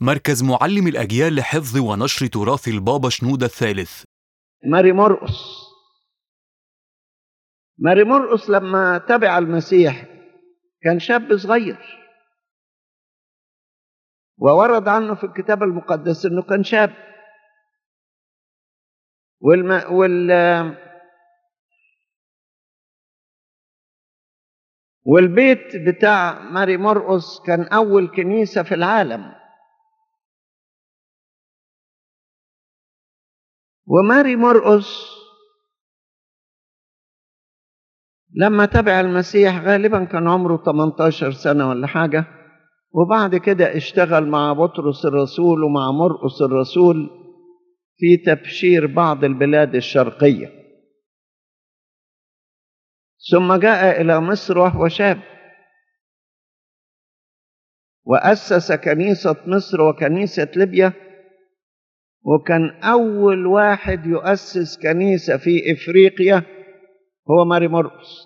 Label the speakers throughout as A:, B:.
A: مركز معلم الأجيال لحفظ ونشر تراث البابا شنودة الثالث
B: ماري مرقس ماري مرقس لما تبع المسيح كان شاب صغير وورد عنه في الكتاب المقدس انه كان شاب والم... وال والبيت بتاع ماري مرقس كان اول كنيسه في العالم وماري مرقس لما تبع المسيح غالبا كان عمره 18 سنة ولا حاجة وبعد كده اشتغل مع بطرس الرسول ومع مرقس الرسول في تبشير بعض البلاد الشرقية ثم جاء إلى مصر وهو شاب وأسس كنيسة مصر وكنيسة ليبيا وكان أول واحد يؤسس كنيسة في إفريقيا هو ماري مرقس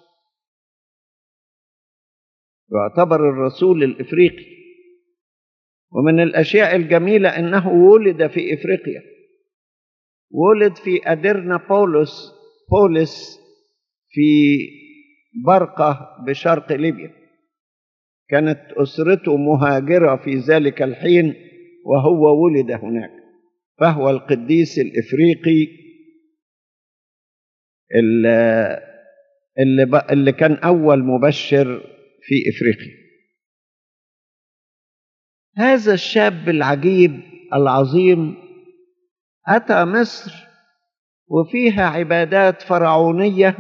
B: يعتبر الرسول الإفريقي ومن الأشياء الجميلة أنه ولد في إفريقيا ولد في أديرنا بولس بولس في برقة بشرق ليبيا كانت أسرته مهاجرة في ذلك الحين وهو ولد هناك فهو القديس الإفريقي اللي, اللي, اللي كان أول مبشر في إفريقيا هذا الشاب العجيب العظيم أتى مصر وفيها عبادات فرعونية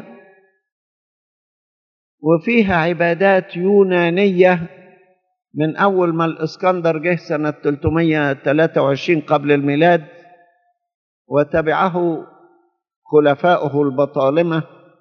B: وفيها عبادات يونانية من أول ما الإسكندر جه سنة 323 قبل الميلاد وتبعه خلفاؤه البطالمة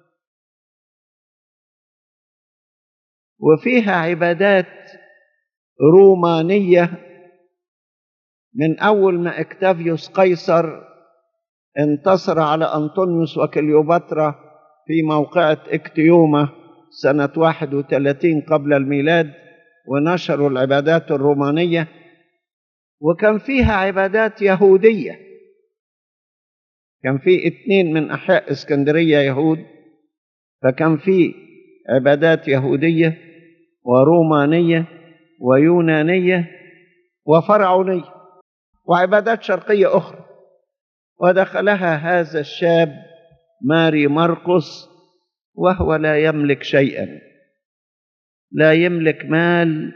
B: وفيها عبادات رومانية من أول ما اكتافيوس قيصر انتصر على أنطونيوس وكليوباترا في موقعة اكتيوما سنة 31 قبل الميلاد ونشروا العبادات الرومانية وكان فيها عبادات يهودية كان في اتنين من أحياء اسكندرية يهود فكان في عبادات يهودية ورومانية ويونانية وفرعونية وعبادات شرقية أخرى ودخلها هذا الشاب ماري مرقس وهو لا يملك شيئا لا يملك مال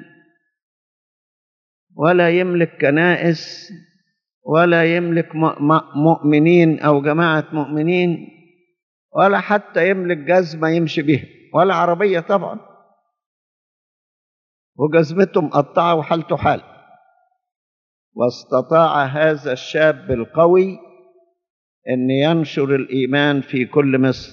B: ولا يملك كنائس ولا يملك مؤمنين او جماعه مؤمنين ولا حتى يملك جزمه يمشي بها ولا عربيه طبعا وجزمته مقطعه وحالته حال واستطاع هذا الشاب القوي ان ينشر الايمان في كل مصر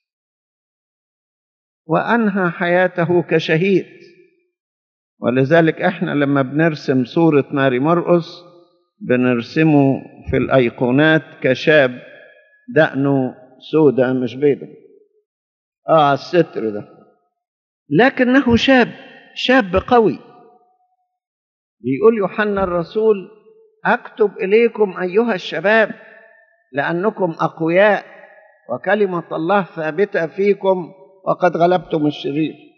B: وانهى حياته كشهيد ولذلك احنا لما بنرسم صوره ماري مرقس بنرسمه في الايقونات كشاب دقنه سودة مش بيضة اه على الستر ده لكنه شاب شاب قوي بيقول يوحنا الرسول اكتب اليكم ايها الشباب لانكم اقوياء وكلمه الله ثابته فيكم وقد غلبتم الشرير